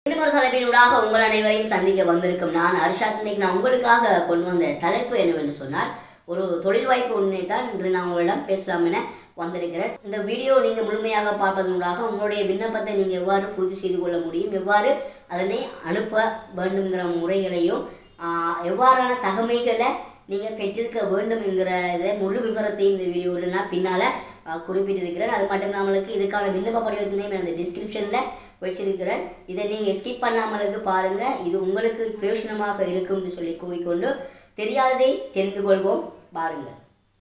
இன்னொரு தலைப்பினூடாக உங்கள் அனைவரையும் சந்திக்க வந்திருக்கும் நான் அர்ஷாத் இன்னைக்கு நான் உங்களுக்காக கொண்டு வந்த தலைப்பு என்னவென்று சொன்னால் ஒரு தொழில் வாய்ப்பு உண்மை தான் இன்று நான் உங்களிடம் பேசலாம் என வந்திருக்கிறேன் இந்த வீடியோ நீங்கள் முழுமையாக பார்ப்பதனூடாக உங்களுடைய விண்ணப்பத்தை நீங்கள் எவ்வாறு பூர்த்தி செய்து கொள்ள முடியும் எவ்வாறு அதனை அனுப்ப வேண்டுங்கிற முறைகளையும் ஆஹ், எவ்வாறான தகமைகளை நீங்கள் பெற்றிருக்க வேண்டும் என்கிற இதை முழு விவரத்தையும் இந்த வீடியோவில் நான் பின்னால் குறிப்பிட்டிருக்கிறேன் அது மட்டும் நம்மளுக்கு இதுக்கான விண்ணப்ப படிவத்தினையும் நான் இந்த டிஸ்கிரிப்ஷனில் வச்சிருக்கிறேன் இதை நீங்கள் ஸ்கிப் பண்ணாமலுக்கு பாருங்கள் இது உங்களுக்கு பிரயோஜனமாக இருக்கும்னு சொல்லி கூறிக்கொண்டு தெரியாததை தெரிந்து கொள்வோம் பாருங்கள்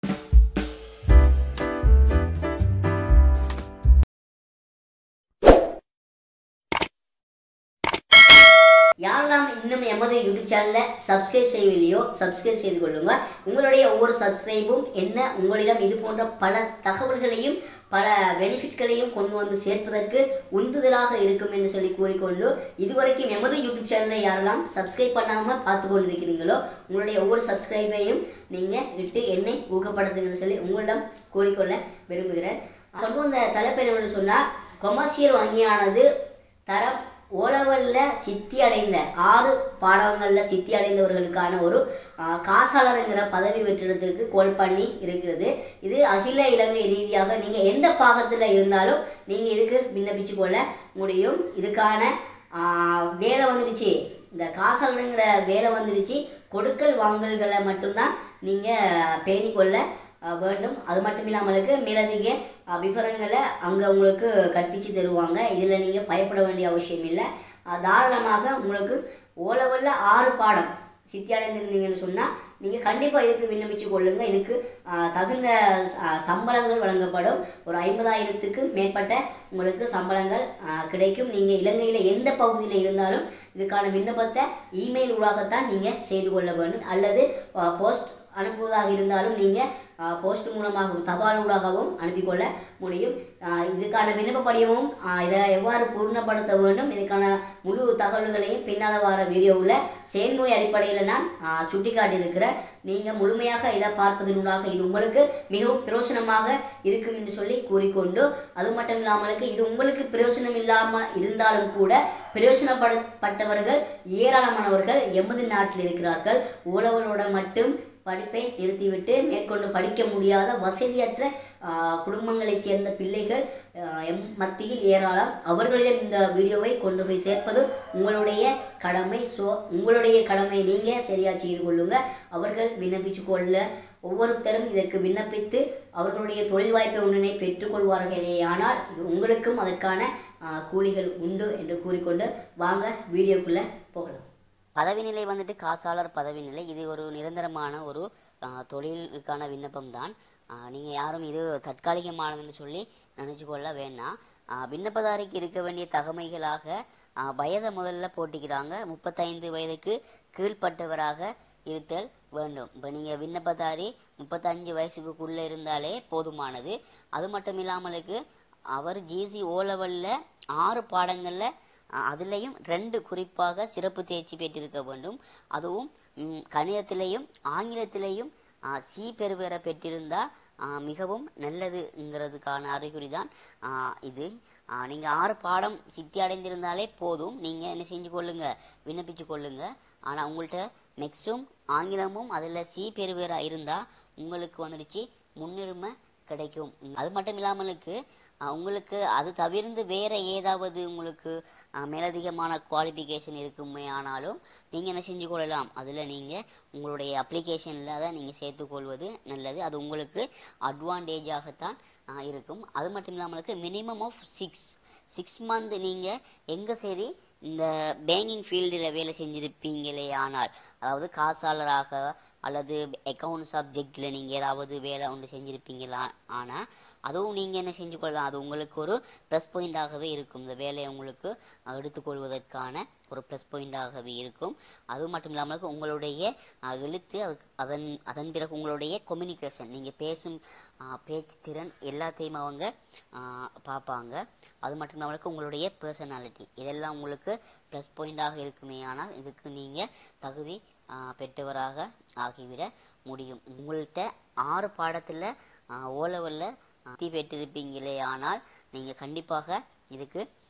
யாரெல்லாம் இன்னும் எமது யூடியூப் சேனலை சப்ஸ்கிரைப் செய்யவில்லையோ சப்ஸ்கிரைப் செய்து கொள்ளுங்க உங்களுடைய ஒவ்வொரு சப்ஸ்கிரைபும் என்ன உங்களிடம் இது போன்ற பல தகவல்களையும் பல பெனிஃபிட்களையும் கொண்டு வந்து சேர்ப்பதற்கு உந்துதலாக இருக்கும் என்று சொல்லி கூறிக்கொண்டு இதுவரைக்கும் எமது யூடியூப் சேனலை யாரெல்லாம் சப்ஸ்கிரைப் பண்ணாமல் பார்த்து கொண்டிருக்கிறீங்களோ உங்களுடைய ஒவ்வொரு சப்ஸ்கிரைபையும் நீங்கள் இட்டு என்னை ஊக்கப்படுத்துங்கன்னு சொல்லி உங்களிடம் கூறிக்கொள்ள விரும்புகிறேன் கொண்டு வந்த தலைப்பு என்னவென்று சொன்னால் கொமர்ஷியல் வங்கியானது தரம் ஓலவலில் சித்தி அடைந்த ஆறு பாடங்களில் சித்தி அடைந்தவர்களுக்கான ஒரு ஆஹ், காசாளருங்கிற பதவி வெற்றிடத்துக்கு கோல் பண்ணி இருக்கிறது இது அகில இலங்கை ரீதியாக நீங்கள் எந்த பாகத்தில் இருந்தாலும் நீங்கள் இதுக்கு விண்ணப்பிச்சு கொள்ள முடியும் இதுக்கான ஆஹ், வேலை வந்துடுச்சு இந்த காசாளருங்கிற வேலை வந்துடுச்சு கொடுக்கல் வாங்கல்களை மட்டும்தான் நீங்கள் பேணிக்கொள்ள அஹ் வேண்டும் அது மட்டும் இல்லாமலுக்கு மேலதிக அஹ், விவரங்களை அங்கே உங்களுக்கு கற்பித்து தருவாங்க இதில் நீங்கள் பயப்பட வேண்டிய அவசியம் இல்லை அஹ், தாராளமாக உங்களுக்கு ஓலவல்ல ஆறு பாடம் சித்தி அடைந்திருந்தீங்கன்னு சொன்னால் நீங்கள் கண்டிப்பாக இதுக்கு விண்ணப்பிச்சு கொள்ளுங்க இதுக்கு அஹ், தகுந்த ச- சம்பளங்கள் வழங்கப்படும் ஒரு ஐம்பதாயிரத்துக்கு மேற்பட்ட உங்களுக்கு சம்பளங்கள் அஹ், கிடைக்கும் நீங்கள் இலங்கையில் எந்த பகுதியில் இருந்தாலும் இதுக்கான விண்ணப்பத்தை இமெயில் ஊடாகத்தான் நீங்கள் செய்து கொள்ள வேண்டும் அல்லது போஸ்ட் அனுப்புவதாக இருந்தாலும் நீங்கள் போஸ்ட் மூலமாகவும் தபால் ஊடாகவும் அனுப்பிக்கொள்ள முடியும் ஆஹ் இதுக்கான விண்ணப்ப படிவமும் ஆஹ் இதை எவ்வாறு பூர்ணப்படுத்த வேண்டும் இதுக்கான முழு தகவல்களையும் பின்னால் வர வீடியோவில் செயல்முறை அடிப்படையில் நான் ஆஹ் சுட்டிக்காட்டியிருக்கிறேன் நீங்கள் முழுமையாக இதை பார்ப்பதனூடாக இது உங்களுக்கு மிகவும் பிரயோசனமாக இருக்கும் என்று சொல்லி கூறிக்கொண்டு அது மட்டும் இல்லாமலுக்கு இது உங்களுக்கு பிரயோசனம் இல்லாமல் இருந்தாலும் கூட பிரயோசனப்படப்பட்டவர்கள் ஏராளமானவர்கள் எமது நாட்டில் இருக்கிறார்கள் உழவலோட மட்டும் படிப்பை நிறுத்திவிட்டு மேற்கொண்டு படிக்க முடியாத வசதியற்ற ஆஹ், குடும்பங்களைச் சேர்ந்த பிள்ளைகள் ஆஹ், எம் மத்தியில் ஏராளம் அவர்களிடம் இந்த வீடியோவை கொண்டு போய் சேர்ப்பது உங்களுடைய கடமை ஸோ உங்களுடைய கடமை நீங்கள் சரியாக செய்து கொள்ளுங்க அவர்கள் விண்ணப்பிச்சு கொள்ள ஒவ்வொருத்தரும் இதற்கு விண்ணப்பித்து அவர்களுடைய தொழில் வாய்ப்பை ஒன்றினை பெற்றுக்கொள்வார்களேயானால் இது உங்களுக்கும் அதற்கான ஆஹ், கூலிகள் உண்டு என்று கூறிக்கொண்டு வாங்க வீடியோக்குள்ளே போகலாம் பதவி நிலை வந்துட்டு காசாளர் பதவி நிலை இது ஒரு நிரந்தரமான ஒரு ஆஹ், தொழிலுக்கான விண்ணப்பம் தான் நீங்கள் யாரும் இது தற்காலிகமானதுன்னு சொல்லி நினச்சி கொள்ள வேண்டாம் ஆஹ், விண்ணப்பதாரிக்கு இருக்க வேண்டிய தகமைகளாக ஆஹ், வயதை முதல்ல போட்டிக்கிறாங்க முப்பத்தைந்து வயதுக்கு கீழ்ப்பட்டவராக இருத்தல் வேண்டும் இப்போ நீங்கள் விண்ணப்பதாரி முப்பத்தஞ்சு வயசுக்குள்ளே இருந்தாலே போதுமானது அது மட்டும் இல்லாமலுக்கு அவர் ஜிசி ஓ லெவலில் ஆறு பாடங்களில் அதுலேயும் ரெண்டு குறிப்பாக சிறப்பு தேர்ச்சி பெற்றிருக்க வேண்டும் அதுவும் ம், கணிதத்திலேயும் ஆங்கிலத்திலேயும் ஆ, சி பெறுவர பெற்றிருந்தால் மிகவும் நல்லதுங்கிறதுக்கான அறிகுறி தான் ஆ, இது நீங்கள் ஆறு பாடம் சித்தி அடைந்திருந்தாலே போதும் நீங்கள் என்ன செஞ்சு கொள்ளுங்க விண்ணப்பிச்சு கொள்ளுங்க ஆனால் உங்கள்கிட்ட மேக்ஸும் ஆங்கிலமும் அதில் சி பெறுவராக இருந்தால் உங்களுக்கு வந்துடுச்சு முன்னுரிமை கிடைக்கும் அது மட்டும் இல்லாமலுக்கு அஹ், உங்களுக்கு அது தவிர்த்து வேற ஏதாவது உங்களுக்கு அஹ், மேலதிகமான குவாலிஃபிகேஷன் இருக்குமே ஆனாலும் நீங்கள் என்ன செஞ்சு கொள்ளலாம் அதில் நீங்கள் உங்களுடைய அப்ளிகேஷனில் அதை நீங்கள் சேர்த்துக்கொள்வது நல்லது அது உங்களுக்கு அட்வான்டேஜாகத்தான் அஹ், இருக்கும் அது மட்டும் இல்லாமலுக்கு minimum of six six month நீங்கள் எங்கே சரி இந்த பேங்கிங் ஃபீல்டில் வேலை செஞ்சிருப்பீங்களே ஆனால் அதாவது காசாளராக அல்லது அக்கௌண்ட் சப்ஜெக்டில் நீங்கள் ஏதாவது வேலை ஒன்று செஞ்சுருப்பீங்களா ஆனால் அதுவும் நீங்கள் என்ன செஞ்சு கொள்ளலாம் அது உங்களுக்கு ஒரு ப்ளஸ் பாயிண்டாகவே இருக்கும் இந்த வேலையை உங்களுக்கு அஹ், எடுத்துக்கொள்வதற்கான ஒரு ப்ளஸ் பாயிண்டாகவே இருக்கும் அது மட்டும் இல்லாமல் உங்களுடைய அஹ், எழுத்து அதுக்கு அதன் அதன் பிறகு உங்களுடைய கம்யூனிகேஷன் நீங்கள் பேசும் அஹ், பேச்சு திறன் எல்லாத்தையும் அவங்க அஹ், பார்ப்பாங்க அது மட்டும் இல்லாமல் உங்களுடைய பர்சனாலிட்டி இதெல்லாம் உங்களுக்கு ப்ளஸ் பாயிண்டாக இருக்குமே ஆனால் இதுக்கு நீங்கள் தகுதி ஆஹ், பெற்றவராக ஆகிவிட முடியும் உங்கள்கிட்ட ஆறு பாடத்தில் ஓ லெவலில் தி பெற்றிருப்பீங்களே ஆனால் நீங்கள் கண்டிப்பாக இதுக்கு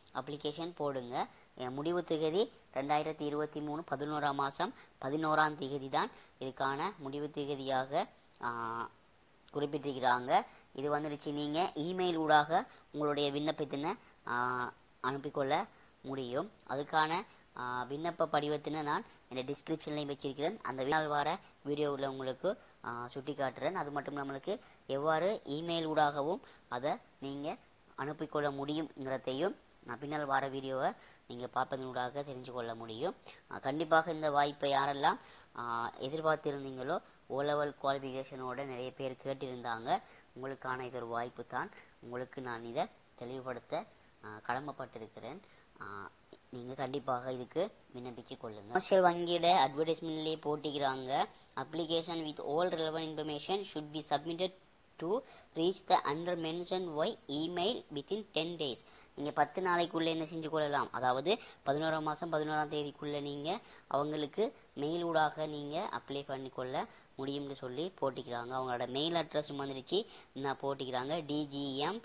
அப்ளிகேஷன் போடுங்க என் முடிவு திகதி ரெண்டாயிரத்தி இருபத்தி மூணு பதினோராம் மாதம் பதினோராம் திகதி தான் இதுக்கான முடிவு திகதியாக ஆ, குறிப்பிட்டிருக்கிறாங்க இது வந்துடுச்சு நீங்கள் இமெயில் ஊடாக உங்களுடைய விண்ணப்பத்தினை ஆ, அனுப்பிக்கொள்ள முடியும் அதுக்கான ஆ, விண்ணப்ப படிவத்தினை நான் இந்த டிஸ்கிரிப்ஷன்லையும் வச்சிருக்கிறேன் அந்த வினால் வர வீடியோவில் உங்களுக்கு ஆ, சுட்டி காட்டுறேன் அது மட்டும் நம்மளுக்கு எவ்வாறு இமெயில் ஊடாகவும் அதை நீங்கள் அனுப்பிக்கொள்ள முடியுங்கிறதையும் நான் பின்னால் வர வீடியோவை நீங்கள் பார்ப்பதனூடாக தெரிஞ்சு கொள்ள முடியும் ஆ, கண்டிப்பாக இந்த வாய்ப்பை யாரெல்லாம் ஆ, எதிர்பார்த்திருந்தீங்களோ ஓ லெவல் குவாலிஃபிகேஷனோட நிறைய பேர் கேட்டிருந்தாங்க உங்களுக்கான இது ஒரு வாய்ப்பு தான் உங்களுக்கு நான் இதை தெளிவுபடுத்த ஆ, கடமைப்பட்டிருக்கிறேன் நீங்கள் கண்டிப்பாக இதுக்கு விண்ணப்பிச்சு கொள்ளுங்க கமர்ஷியல் வங்கியோட அட்வர்டைஸ்மெண்ட்லேயே போட்டிக்கிறாங்க application with all relevant information should be submitted to reach the under mention why email within ten days நீங்கள் பத்து நாளைக்குள்ளே என்ன செஞ்சு கொள்ளலாம் அதாவது பதினோராம் மாதம் பதினோராம் தேதிக்குள்ளே நீங்கள் அவங்களுக்கு மெயில் ஊடாக நீங்கள் அப்ளை பண்ணிக்கொள்ள முடியும்னு சொல்லி போட்டிக்கிறாங்க அவங்களோட மெயில் அட்ரஸ் வந்துடுச்சு நான் போட்டிக்கிறாங்க டிஜிஎம்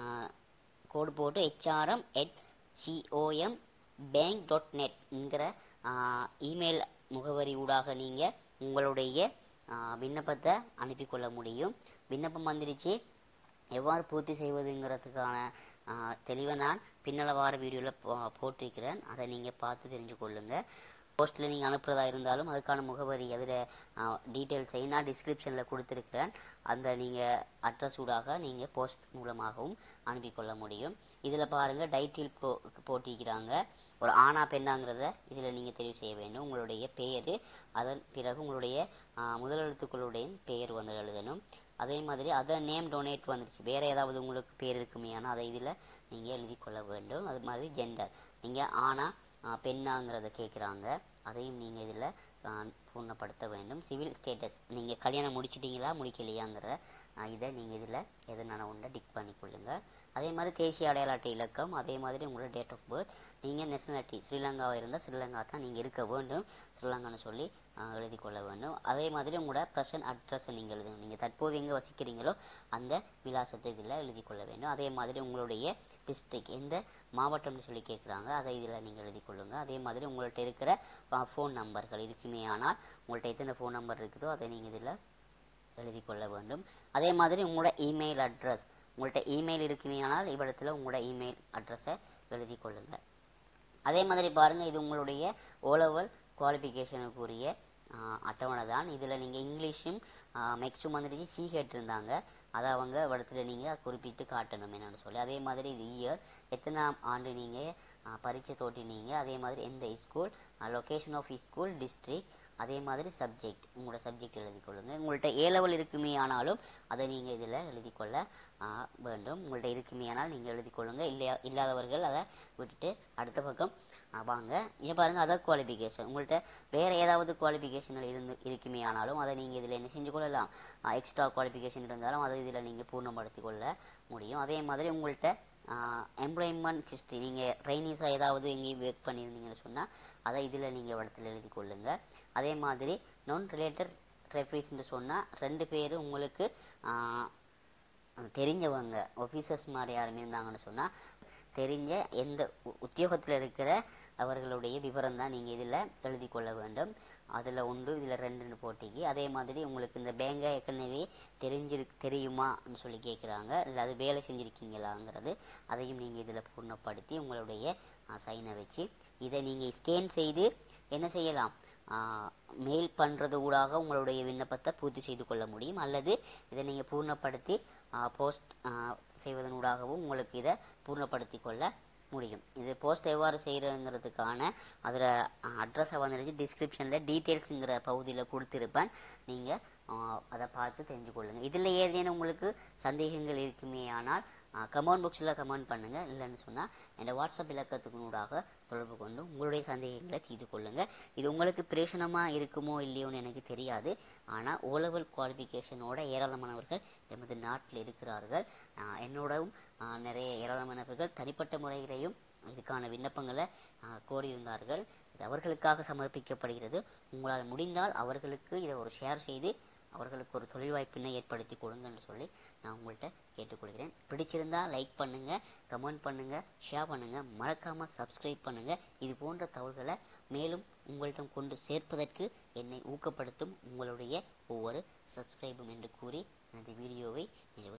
கோடு போட்டு HRM at COM bank dot நெட்ங்கிற இமெயில் முகவரி ஊடாக நீங்கள் உங்களுடைய ஆ, விண்ணப்பத்தை அனுப்பிக்கொள்ள முடியும் விண்ணப்பம் வந்துடுச்சு எவ்வாறு பூர்த்தி செய்வதுங்கிறதுக்கான ஆ, தெளிவை நான் பின்னால் வார வீடியோவில் போட்டிருக்கிறேன் அதை நீங்கள் பார்த்து தெரிஞ்சு கொள்ளுங்க போஸ்ட்டில் நீங்கள் அனுப்புறதா இருந்தாலும் அதுக்கான முகவரி அதில் டீட்டெயில்ஸை நான் டிஸ்கிரிப்ஷனில் கொடுத்துருக்கிறேன் அந்த நீங்கள் அட்ரஸ் ஊடாக நீங்கள் போஸ்ட் மூலமாகவும் அனுப்பிக்கொள்ள முடியும் இதில் பாருங்கள் டைட்டில் போ போட்டிக்கிறாங்க ஒரு ஆணா பெண்ணாங்கிறத இதில் நீங்கள் தெரிவு செய்ய வேண்டும் உங்களுடைய பெயர் அதன் பிறகு உங்களுடைய ஆ, முதல் எழுத்துக்களுடைய பெயர் வந்து எழுதணும் அதே மாதிரி அதர் நேம் டொனேட் வந்துருச்சு வேறு ஏதாவது உங்களுக்கு பேர் இருக்குமே ஆனால் அதை இதில் நீங்கள் எழுதி கொள்ள வேண்டும் அது மாதிரி ஜெண்டர் நீங்கள் ஆணா ஆ, பெண்ணாங்கிறத கேட்குறாங்க அதையும் நீங்கள் இதில் பூர்ணப்படுத்த வேண்டும் சிவில் ஸ்டேட்டஸ் நீங்கள் கல்யாணம் முடிச்சிட்டீங்களா முடிக்கலையாங்கிற ஆ, இதை நீங்கள் இதில் எதனால ஒன்றை டிக் பண்ணிக்கொள்ளுங்க அதே மாதிரி தேசிய அடையாள அட்டை இலக்கம் அதே மாதிரி உங்களோட டேட் ஆஃப் பர்த் நீங்கள் நேஷனாலிட்டி ஸ்ரீலங்காவாக இருந்தால் ஸ்ரீலங்கா தான் நீங்கள் இருக்க வேண்டும் ஸ்ரீலங்கான்னு சொல்லி ஆ, எழுதி கொள்ள வேண்டும் அதே மாதிரி உங்களோட ப்ரெசன்ட் அட்ரஸை நீங்கள் எழுதணும் நீங்கள் தற்போது எங்கே வசிக்கிறீங்களோ அந்த விலாசத்தை இதில் எழுதி கொள்ள வேண்டும் அதே மாதிரி உங்களுடைய டிஸ்ட்ரிக்ட் எந்த மாவட்டம்னு சொல்லி கேட்குறாங்க அதை இதில் நீங்கள் எழுதி கொள்ளுங்க அதே மாதிரி உங்கள்கிட்ட இருக்கிற ஃபோன் நம்பர்கள் இருக்குமே ஆனால் உங்கள்கிட்ட எத்தனை ஃபோன் நம்பர் இருக்குதோ அதை நீங்கள் இதில் எழுதி கொள்ள வேண்டும் அதே மாதிரி உங்களோட இமெயில் அட்ரஸ் உங்கள்கிட்ட இமெயில் இருக்குமே ஆனால் இவ்விடத்தில் உங்களோட இமெயில் அட்ரஸை எழுதி கொள்ளுங்க அதே மாதிரி பாருங்கள் இது உங்களுடைய ஓலவல் குவாலிஃபிகேஷனுக்குரிய அட்டவணை தான் இதில் நீங்கள் இங்கிலீஷும் மேக்ஸும் வந்துடுச்சு சி கேட்டிருந்தாங்க அதை அவங்க இடத்துல நீங்கள் குறிப்பிட்டு காட்டணும் என்னன்னு சொல்லி அதே மாதிரி இது இயர் எத்தனாம் ஆண்டு நீங்கள் பரீட்சை தோட்டினீங்க அதே மாதிரி எந்த school location of school district அதே மாதிரி சப்ஜெக்ட் உங்களோட சப்ஜெக்ட் எழுதி கொள்ளுங்க உங்கள்கிட்ட ஏ லெவல் இருக்குமே ஆனாலும் அதை நீங்கள் இதில் எழுதி கொள்ள ஆ, வேண்டும் உங்கள்கிட்ட இருக்குமே ஆனால் நீங்கள் எழுதி கொள்ளுங்க இல்லையா இல்லாதவர்கள் அதை விட்டுட்டு அடுத்த பக்கம் ஆ, வாங்க இங்கே பாருங்கள் அதர் குவாலிஃபிகேஷன் உங்கள்கிட்ட வேறு ஏதாவது குவாலிஃபிகேஷன்கள் இருந்து இருக்குமே ஆனாலும் அதை நீங்கள் இதில் என்ன செஞ்சு கொள்ளலாம் எக்ஸ்ட்ரா குவாலிஃபிகேஷன் இருந்தாலும் அதை இதில் நீங்கள் பூர்ணப்படுத்தி கொள்ள முடியும் அதே மாதிரி உங்கள்கிட்ட எம்ப்ளாய்மெண்ட் ஹிஸ்ட்ரி நீங்கள் ட்ரைனிஸாக ஏதாவது எங்கேயும் ஒர்க் பண்ணியிருந்தீங்கன்னு சொன்னால் அதை இதில் நீங்கள் இடத்துல எழுதி கொள்ளுங்க அதே மாதிரி நான் ரிலேட்டட் ரெஃபரிஸ்ன்னு சொன்னால் ரெண்டு பேரும் உங்களுக்கு ஆஹ், தெரிஞ்சவங்க ஆஃபீஸர்ஸ் மாதிரி யாருமே இருந்தாங்கன்னு சொன்னால் தெரிஞ்ச எந்த உத்தியோகத்தில் இருக்கிற அவர்களுடைய விவரம் தான் நீங்கள் இதில் எழுதி கொள்ள வேண்டும் அதில் ஒன்று இதில் ரெண்டுன்னு போட்டிக்கு அதே மாதிரி உங்களுக்கு இந்த பேங்கை ஏற்கனவே தெரிஞ்சிரு தெரியுமான்னு சொல்லி கேட்குறாங்க இல்லை அது வேலை செஞ்சுருக்கீங்களாங்கிறது அதையும் நீங்கள் இதில் பூர்ணப்படுத்தி உங்களுடைய சைனை வச்சு இதை நீங்கள் ஸ்கேன் செய்து என்ன செய்யலாம் மெயில் பண்ணுறது ஊடாக உங்களுடைய விண்ணப்பத்தை பூர்த்தி செய்து கொள்ள முடியும் அல்லது இதை நீங்கள் பூர்ணப்படுத்தி போஸ்ட் செய்வதன் ஊடாகவும் உங்களுக்கு இதை பூர்ணப்படுத்தி கொள்ள முடியும் இது போஸ்ட் எவ்வாறு செய்கிறதுங்கிறதுக்கான அதில் அட்ரஸை வந்துடுச்சு டிஸ்கிரிப்ஷனில் டீட்டெயில்ஸுங்கிற பகுதியில் கொடுத்துருப்பேன் நீங்கள் அதை பார்த்து தெரிஞ்சுக்கொள்ளுங்க இதில் ஏதேனும் உங்களுக்கு சந்தேகங்கள் இருக்குமே ஆனால் கமெண்ட் பாக்ஸில் கமெண்ட் பண்ணுங்கள் இல்லைன்னு சொன்னால் என்னோட வாட்ஸ்அப் இலக்கத்துக்கு ஊடாக தொடர்பு கொண்டு உங்களுடைய சந்தேகங்களை தீர்த்து கொள்ளுங்கள் இது உங்களுக்கு பிரயோசனமாக இருக்குமோ இல்லையோன்னு எனக்கு தெரியாது ஆனால் ஓலெவல் குவாலிஃபிகேஷனோட ஏராளமானவர்கள் எமது நாட்டில் இருக்கிறார்கள் ஆஹ் என்னோடவும் ஆஹ் நிறைய ஏராளமானவர்கள் தனிப்பட்ட முறையிலையும் இதுக்கான விண்ணப்பங்களை ஆஹ் கோரியிருந்தார்கள் இது அவர்களுக்காக சமர்ப்பிக்கப்படுகிறது உங்களால் முடிந்தால் அவர்களுக்கு இதை ஒரு ஷேர் செய்து அவர்களுக்கு ஒரு தொழில் வாய்ப்பினை ஏற்படுத்தி கொடுங்கன்னு சொல்லி நான் உங்கள்கிட்ட கேட்டுக்கொள்கிறேன் பிடிச்சிருந்தா லைக் பண்ணுங்கள் கமெண்ட் பண்ணுங்கள் ஷேர் பண்ணுங்கள் மறக்காமல் சப்ஸ்கிரைப் பண்ணுங்கள் இது போன்ற தகவல்களை மேலும் உங்களிடம் கொண்டு சேர்ப்பதற்கு என்னை ஊக்கப்படுத்தும் உங்களுடைய ஒவ்வொரு சப்ஸ்கிரைபும் என்று கூறி எனது வீடியோவை நிறைவு